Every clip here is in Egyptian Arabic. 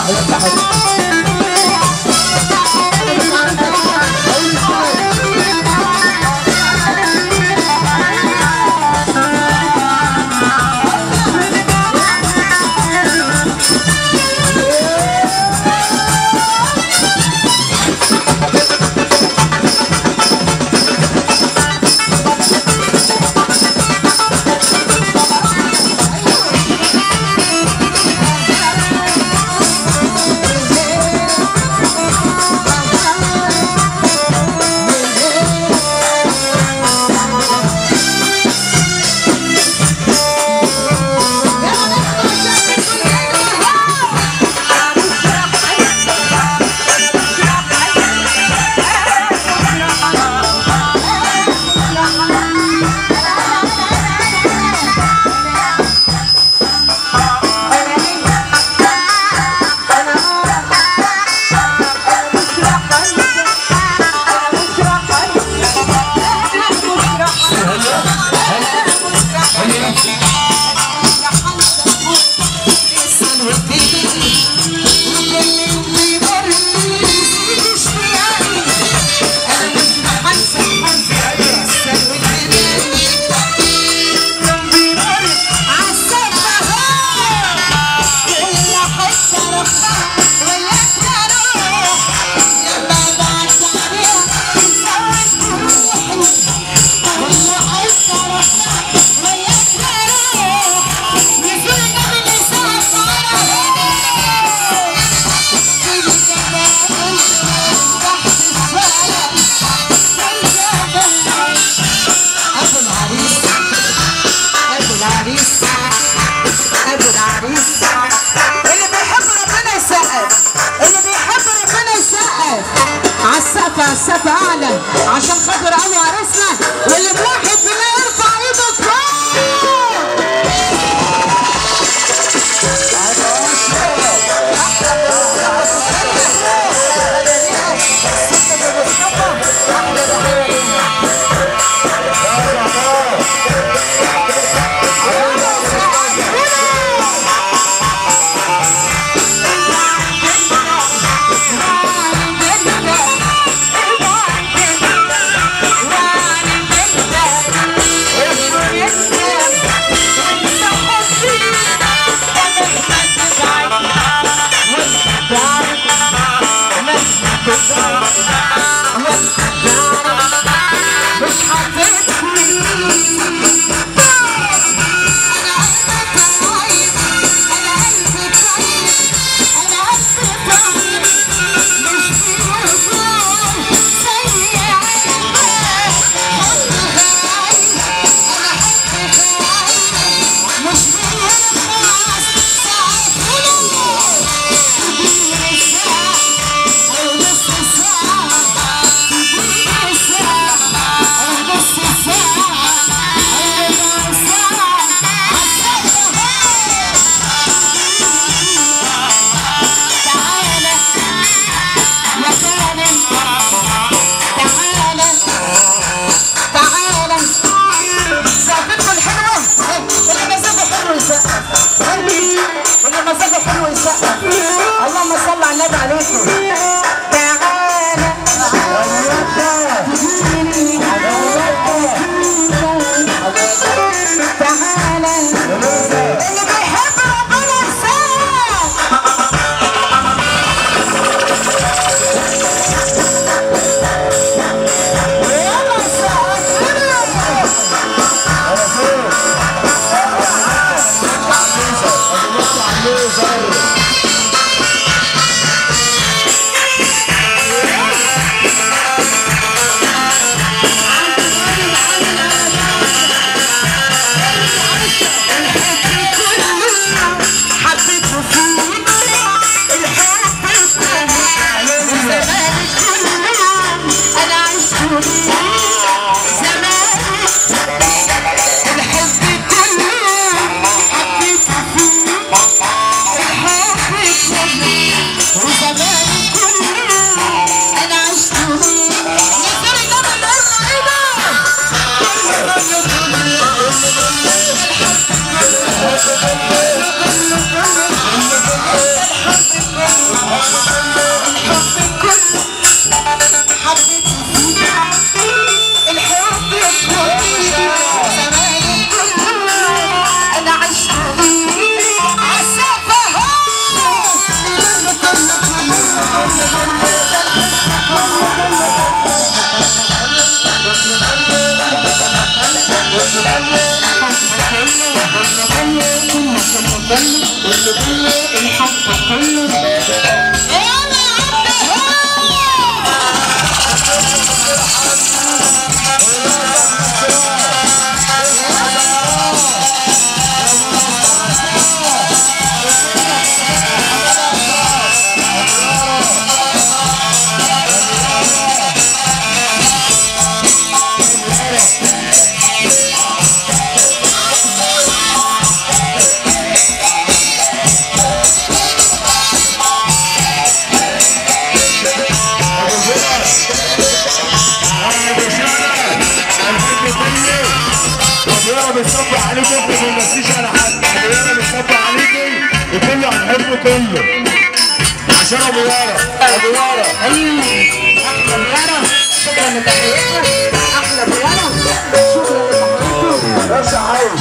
السقف اعلى عشان خاطر قوي عرسنا واللي موحد بالله يرفع ايده فوق تعالى سقفتكم الحلوة اللي مزاجه حلو يسقف اللي مزاجه حلو يسقف اللهم صل على النبي عليكم تعالى تعالى اللي بيحب ربنا يسقف يلا سقف كله عشان ابو يارا ابو يارا ايوه احلى بيارة شكرا لتحياتنا احلى بيارة شكرا لتحياتكم بس عايش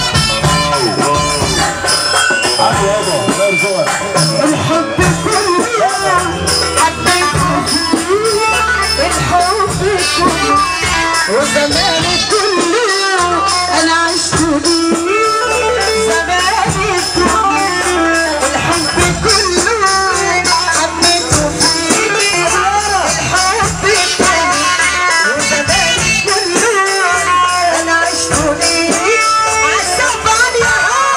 عادي يابا غير صور الحب كله حبيته فيه الحب كله وزماني كله انا عشت بيه زماني كله الحب كله حبيته فيه الحب كله وزماني كله انا عشت بيه عالسفر يا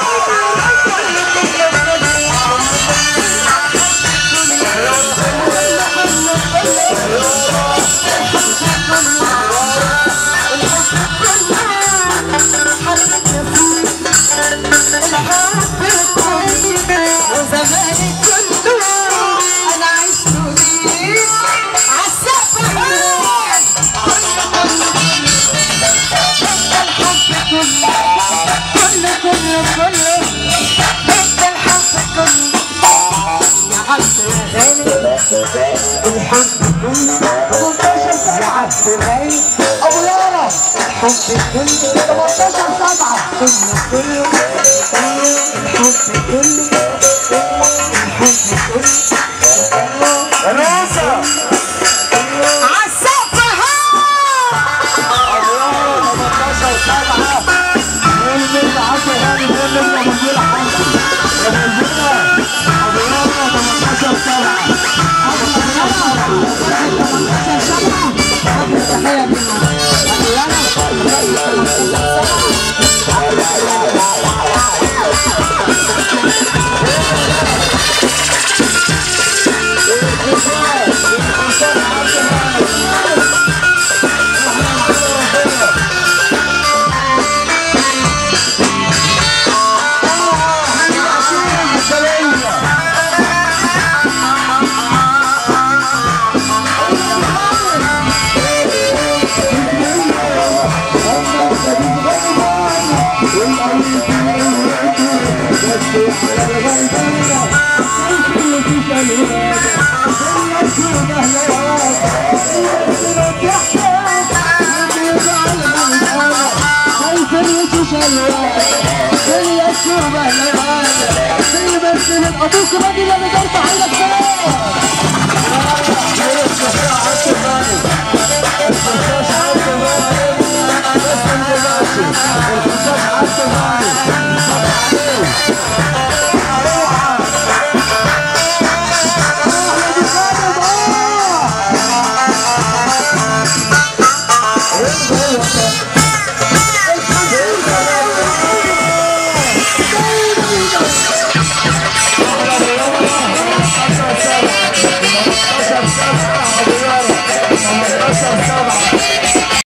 وزماني كله انا عشت بيه عالسفر كله كله كله انت الحب كله يا عبد الغالي الحب كله يا عبد الغالي ابو يارا الحب كله 18 سبعة كله كله كله الحب كله الحب كله روسا عالسقف ابو يارا 18 7 اللي عدى هاني اللي ابو جيل حمدي ابو جيل ابو يارا 18 7 ابوك راجل اللي بيرفع عندك سلام